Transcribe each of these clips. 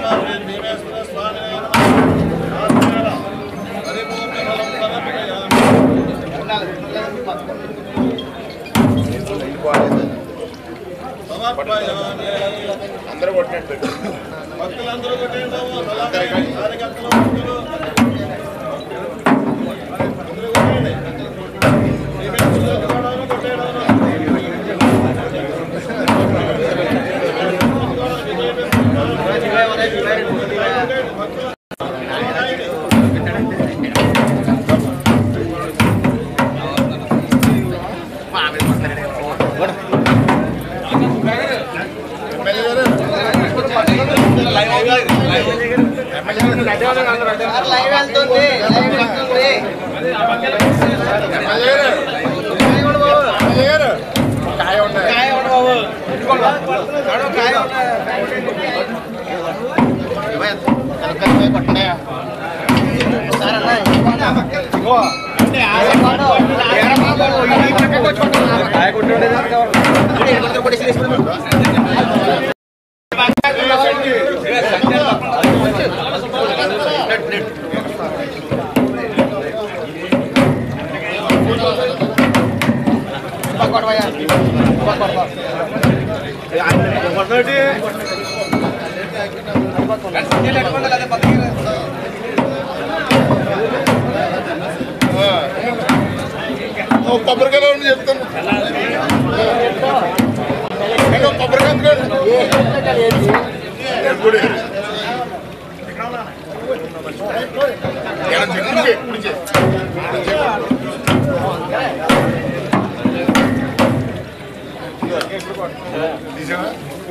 అందరూ కొట్టినట్టు భక్తులందరూ కొట్టేయండి బాబు. సలాం కార్యకర్తలు భక్తులు అందరూ కొట్టేయండి. దీపేశ్వరులు కొట్టడం, కొట్టేయడం. లైవ్ వెళ్తుంది లైవ్ వెళ్తుంది కాయ ఉన్నాయి కాయ ఉండు బాబు నడు కాయ ఓ కొబ్బరికాయలో ఉంది చెప్తాను నేను కొబ్బరికాయ అందుకోండి. గుడి. ఏమన్నా తిండి? గుడి. తీసావా?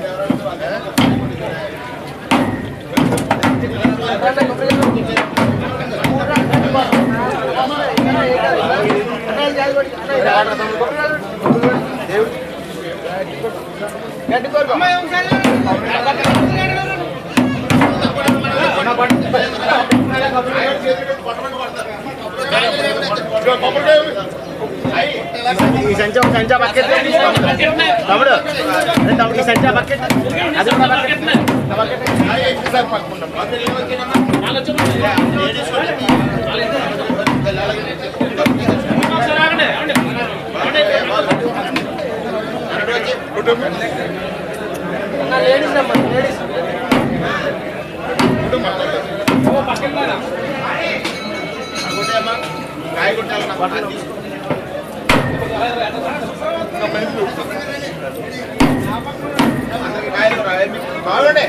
ఇదిగో కొబ్బరికాయ ఉంది. ఈ సంచా ఒక సంచా బకెట్ తమ్ముడు అదే తమ్ముడు ఈ సంచా బకెట్ అది కూడా బకెట్ అయ్యి ఎక్కిసారి పట్టుకుంటాం కుటుంబం లేడీస్ నెంబర్ లేడీస్ కుటుంబం కాయ కొట్టాలన్నా బాగుండే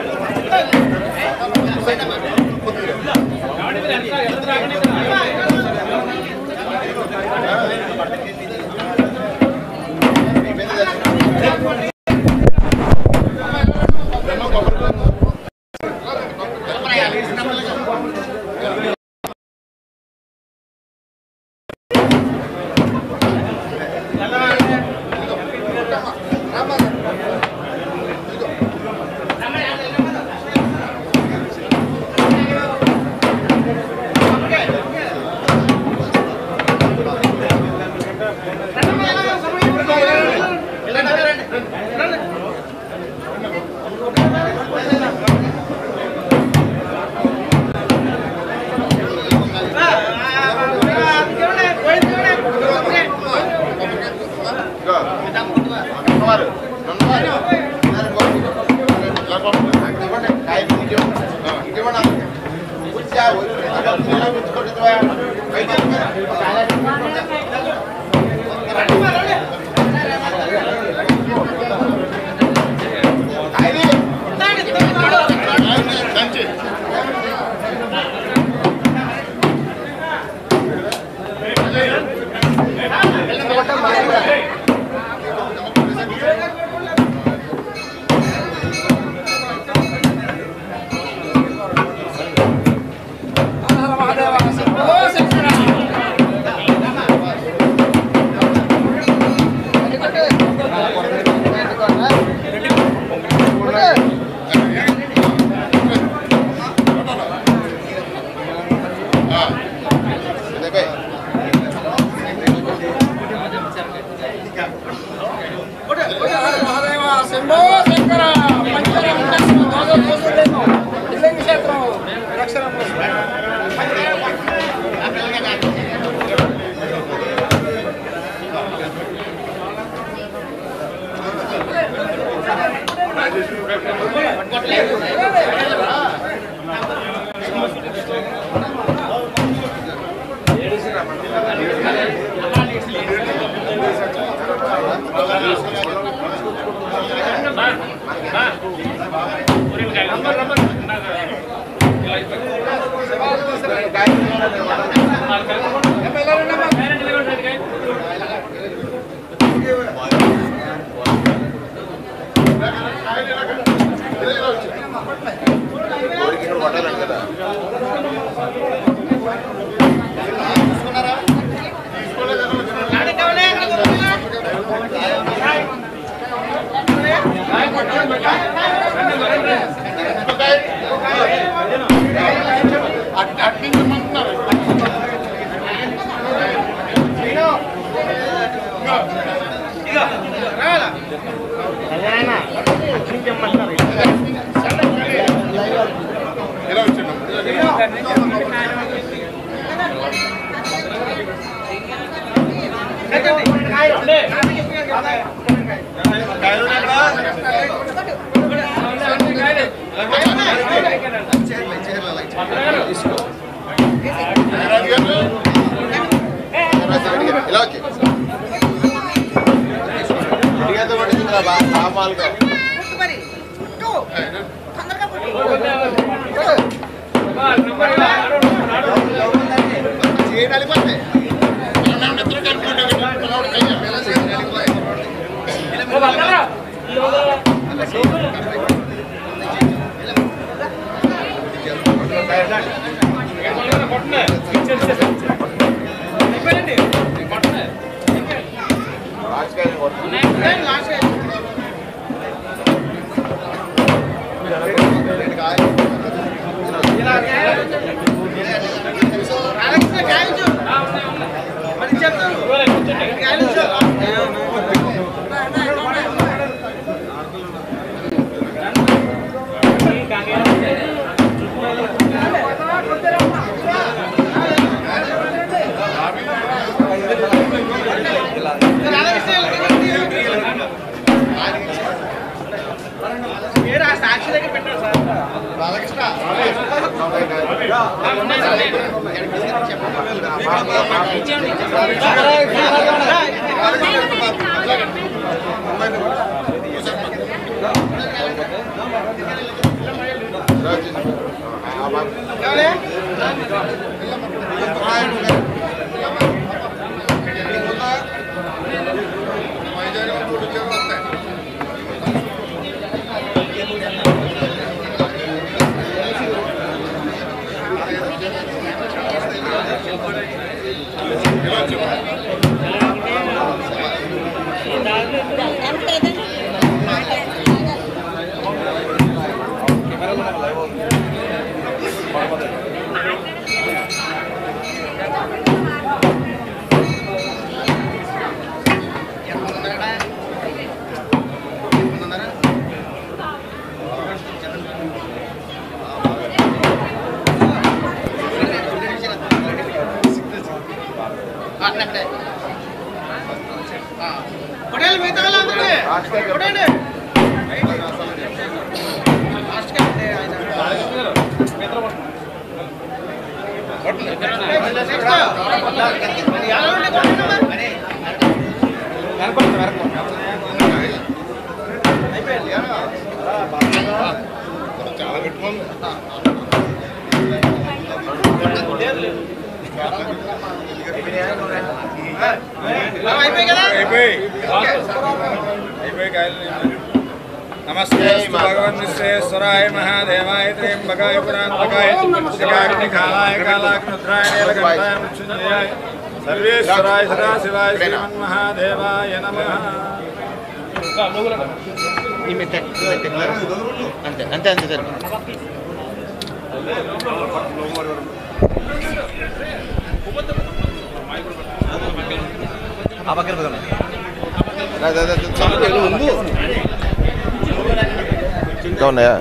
అమ్మవారు అమ్మవారు ఇలా పంపు. ఇవ్వండి. కాయ ఇంటికి ఇవ్వండి. ఆ, ఇంటికి ఇవ్వండి. కూర్చో. అక్కడ పూల గుచ్చుకోండి. అయితే కాయని. కంచి. ఓ ఇక్కడ కొట్టాలండి కదా అట్- అట్ నుంచి ఇమ్మంటున్నారు. అదేనా అక్కడి నుంచి ఇమ్మంటున్నారు ఇలా వచ్చాను ఇలా వచ్చి ఇడిగంత పట్టింది బా మామూలుగా చేయడానికి వస్తే మనం నిద్ర సాక్షి దగ్గర పెట్టారు సార్ కొట్టేయాలి మిగతా వాళ్ళందరినీ కొట్టండి చాలా పెట్టుకోండి అయిపోయి కదా అయిపోయి అయిపోయి కాయలు నమస్తే భగవన్ విశ్వేశ్వరాయ మహాదేవాయ త్రయంబకాయ పురాంతకాయ శిఖాగ్నికాలాయ కాలాగ్నుద్రాయ నీలకంఠాయ మృత్యుంజయాయ సర్వేశ్వరాయ సదాశివాయ శ్రీమన్మహాదేవాయ నమః ఈ మెట్ట ఈ మెట్ట అంతే అంతే అంతే సార్ ఆ పక్కన పోదాం ఇంకా ఉన్నాయా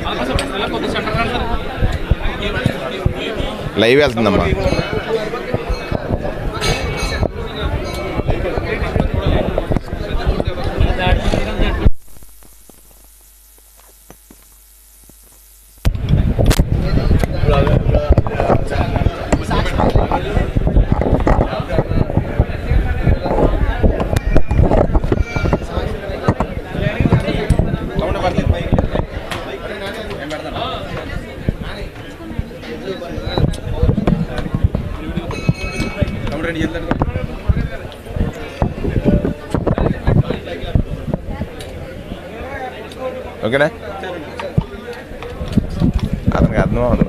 లైవ్ వెళ్తుందమ్మా ఓకేనా అతనికి అర్థం అవును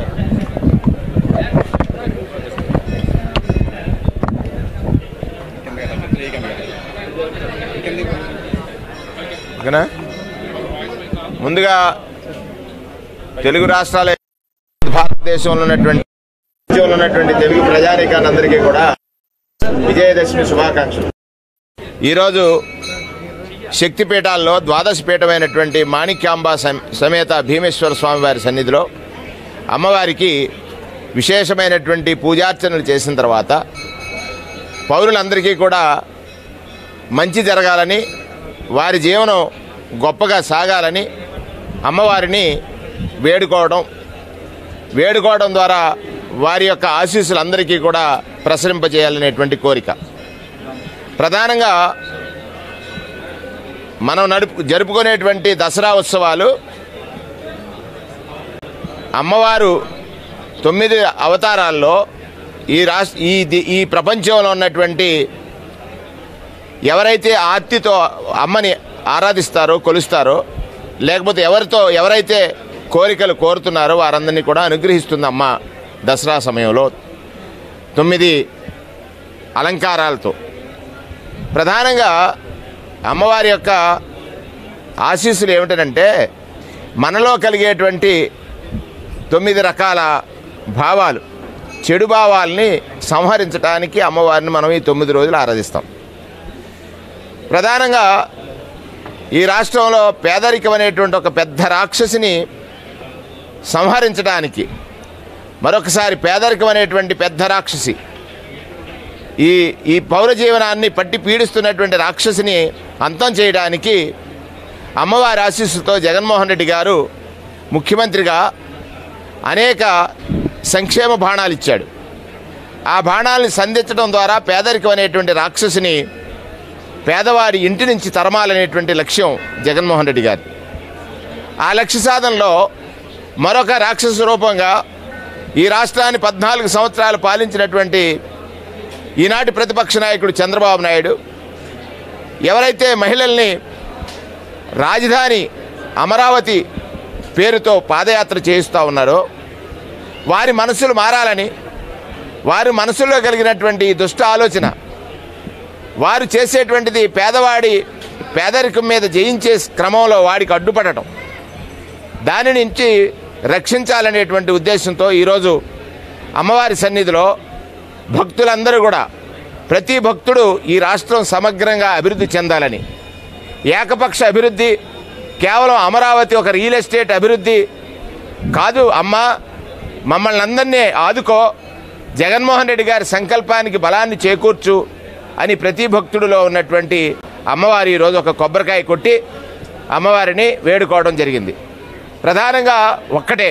ఓకేనా ముందుగా తెలుగు రాష్ట్రాల భారతదేశంలో ఉన్నటువంటి దేశంలో ఉన్నటువంటి తెలుగు ప్రజానీకాన్ని అందరికీ కూడా విజయదశమి శుభాకాంక్షలు ఈరోజు శక్తిపీఠాల్లో ద్వాదశ పీఠమైనటువంటి మాణిక్యాంబ సమ- సమేత భీమేశ్వర స్వామి వారి సన్నిధిలో అమ్మవారికి విశేషమైనటువంటి పూజార్చనలు చేసిన తర్వాత పౌరులందరికీ కూడా మంచి జరగాలని వారి జీవనం గొప్పగా సాగాలని అమ్మవారిని వేడుకోవడం వేడుకోవడం ద్వారా వారి యొక్క ఆశీస్సులు అందరికీ కూడా ప్రసరింపజేయాలనేటువంటి కోరిక ప్రధానంగా మనం నడుపు జరుపుకునేటువంటి దసరా ఉత్సవాలు అమ్మవారు తొమ్మిది అవతారాల్లో ఈ రాష్ట్ర ఈ ది- ఈ ప్రపంచంలో ఉన్నటువంటి ఎవరైతే ఆర్తితో అమ్మని ఆరాధిస్తారో కొలుస్తారో లేకపోతే ఎవరితో ఎవరైతే కోరికలు కోరుతున్నారో వారందరినీ కూడా అనుగ్రహిస్తుంది అమ్మ దసరా సమయంలో తొమ్మిది అలంకారాలతో ప్రధానంగా అమ్మవారి యొక్క ఆశీస్సులు ఏమిటంటే మనలో కలిగేటువంటి తొమ్మిది రకాల భావాలు చెడు భావాల్ని సంహరించడానికి అమ్మవారిని మనం ఈ తొమ్మిది రోజులు ఆరాధిస్తాం ప్రధానంగా ఈ రాష్ట్రంలో పేదరికం అనేటువంటి ఒక పెద్ద రాక్షసిని సంహరించడానికి మరొకసారి పేదరికం అనేటువంటి పెద్ద రాక్షసి ఈ ఈ పౌర జీవనాన్ని పట్టి పీడిస్తున్నటువంటి రాక్షసిని అంతం చేయడానికి అమ్మవారి ఆశీస్సుతో జగన్మోహన్ రెడ్డి గారు ముఖ్యమంత్రిగా అనేక సంక్షేమ బాణాలు ఇచ్చాడు ఆ బాణాలని సంధించడం ద్వారా పేదరికం అనేటువంటి రాక్షసిని పేదవారి ఇంటి నుంచి తరమాలనేటువంటి లక్ష్యం జగన్మోహన్ రెడ్డి గారి ఆ లక్ష్య సాధనలో మరొక రాక్షస రూపంగా ఈ రాష్ట్రాన్ని పద్నాలుగు సంవత్సరాలు పాలించినటువంటి ఈనాటి ప్రతిపక్ష నాయకుడు చంద్రబాబు నాయుడు ఎవరైతే మహిళల్ని రాజధాని అమరావతి పేరుతో పాదయాత్ర చేయిస్తూ ఉన్నారో వారి మనసులు మారాలని వారి మనసులో కలిగినటువంటి ఈ దుష్ట ఆలోచన వారు చేసేటువంటిది పేదవాడి పేదరికం మీద జయించే క్రమంలో వాడికి అడ్డుపడటం దాని నుంచి రక్షించాలనేటువంటి ఉద్దేశంతో ఈరోజు అమ్మవారి సన్నిధిలో భక్తులందరూ కూడా ప్రతి భక్తుడు ఈ రాష్ట్రం సమగ్రంగా అభివృద్ధి చెందాలని ఏకపక్ష అభివృద్ధి కేవలం అమరావతి ఒక రియల్ ఎస్టేట్ అభివృద్ధి కాదు అమ్మ మమ్మల్ని అందరినీ ఆదుకో జగన్మోహన్ రెడ్డి గారి సంకల్పానికి బలాన్ని చేకూర్చు అని ప్రతి భక్తుడిలో ఉన్నటువంటి అమ్మవారి ఈరోజు ఒక కొబ్బరికాయ కొట్టి అమ్మవారిని వేడుకోవడం జరిగింది ప్రధానంగా ఒక్కటే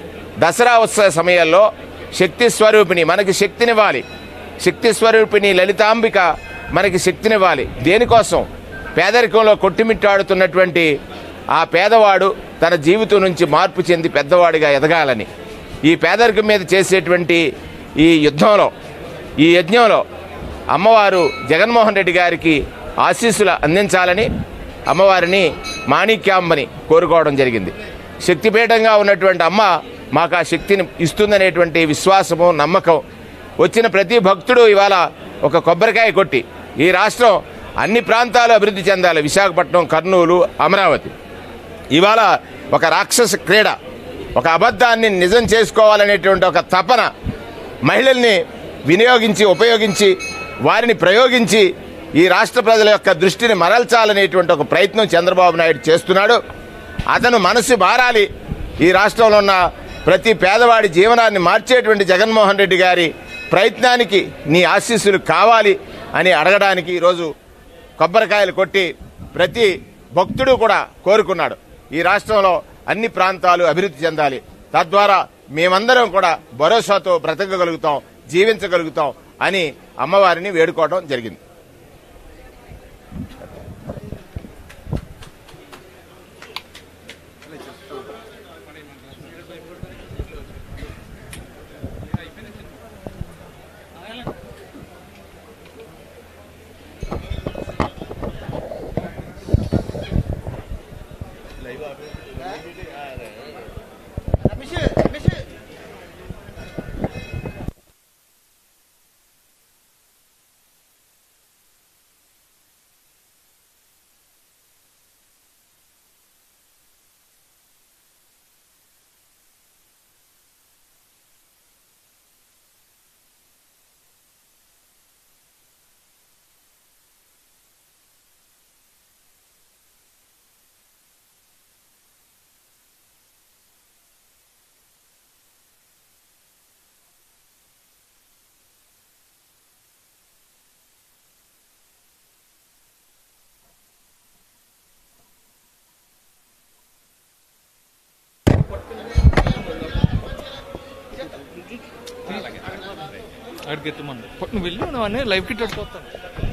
దసరా ఉత్సవ సమయంలో శక్తి స్వరూపిణి మనకి శక్తినివ్వాలి శక్తి స్వరూపిణి లలితాంబిక మనకి శక్తినివ్వాలి దేనికోసం పేదరికంలో కొట్టిమిట్టాడుతున్నటువంటి ఆ పేదవాడు తన జీవితం నుంచి మార్పు చెంది పెద్దవాడిగా ఎదగాలని ఈ పేదరికం మీద చేసేటువంటి ఈ యుద్ధంలో ఈ యజ్ఞంలో అమ్మవారు జగన్మోహన్ రెడ్డి గారికి ఆశీస్సులు అందించాలని అమ్మవారిని మాణిక్యాంబని కోరుకోవడం జరిగింది శక్తిపీఠంగా ఉన్నటువంటి అమ్మ మాకు ఆ శక్తిని ఇస్తుందనేటువంటి విశ్వాసము నమ్మకం వచ్చిన ప్రతి భక్తుడు ఇవాళ ఒక కొబ్బరికాయ కొట్టి ఈ రాష్ట్రం అన్ని ప్రాంతాలు అభివృద్ధి చెందాలి విశాఖపట్నం కర్నూలు అమరావతి ఇవాళ ఒక రాక్షస క్రీడ ఒక అబద్ధాన్ని నిజం చేసుకోవాలనేటువంటి ఒక తపన మహిళల్ని వినియోగించి ఉపయోగించి వారిని ప్రయోగించి ఈ రాష్ట్ర ప్రజల యొక్క దృష్టిని మరల్చాలనేటువంటి ఒక ప్రయత్నం చంద్రబాబు నాయుడు చేస్తున్నాడు అతను మనసు మారాలి ఈ రాష్ట్రంలో ఉన్న ప్రతి పేదవాడి జీవనాన్ని మార్చేటువంటి జగన్మోహన్ రెడ్డి గారి ప్రయత్నానికి నీ ఆశీస్సులు కావాలి అని అడగడానికి ఈరోజు కొబ్బరికాయలు కొట్టి ప్రతి భక్తుడు కూడా కోరుకున్నాడు ఈ రాష్ట్రంలో అన్ని ప్రాంతాలు అభివృద్ధి చెందాలి తద్వారా మేమందరం కూడా భరోసాతో బ్రతకగలుగుతాం జీవించగలుగుతాం అని అమ్మవారిని వేడుకోవడం జరిగింది రమేష్ అక్కడికి ఎత్తమంది నువ్వు వెళ్ళి నువ్వు అన్నీ లైవ్ కిట్ పెట్టుకోస్తాను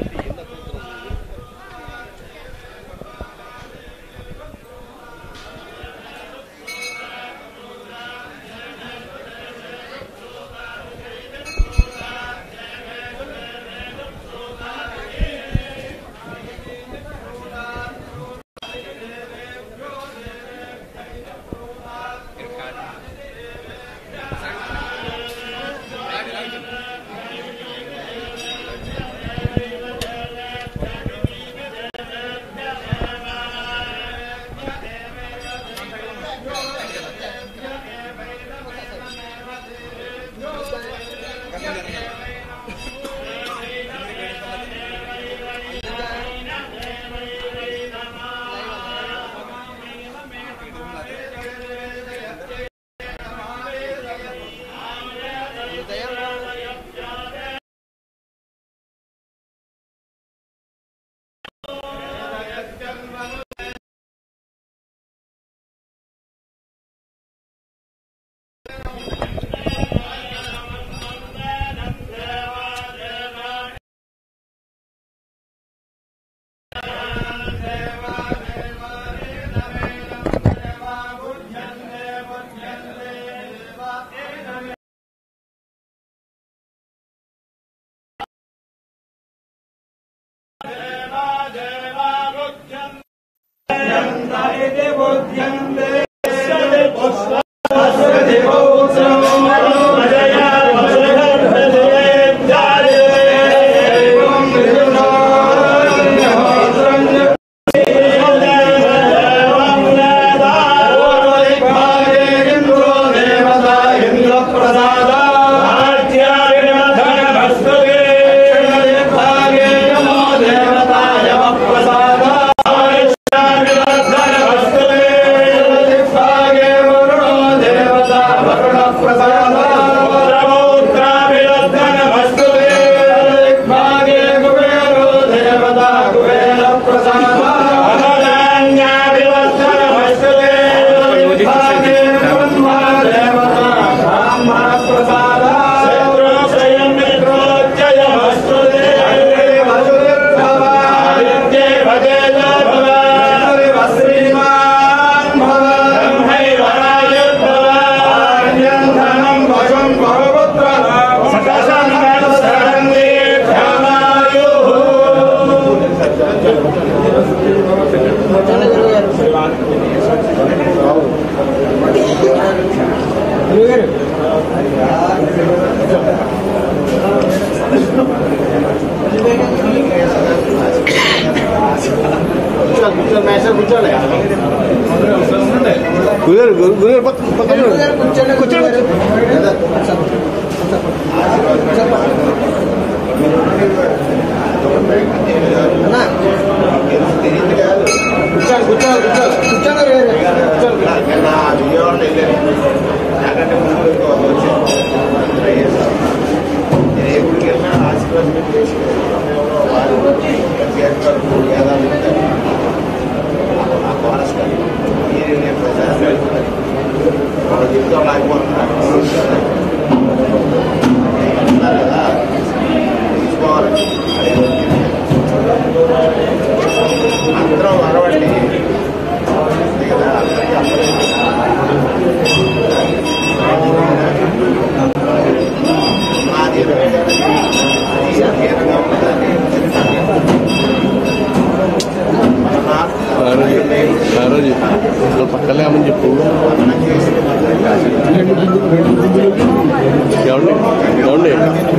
అందరం అరవండి రోజు పక్కనే అమ్మని చెప్పు ఏమండి ఏమండి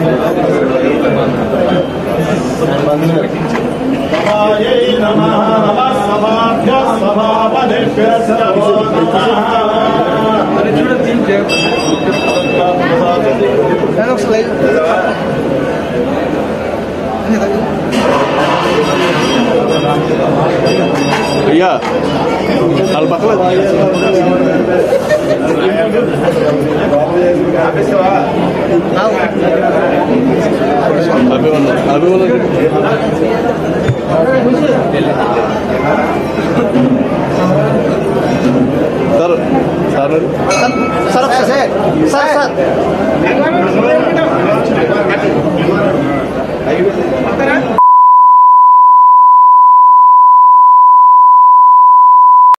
అయ్యా వాళ్ళ పక్కన Abhimanyu Abhimanyu sir sir sir sir sir పక్కరా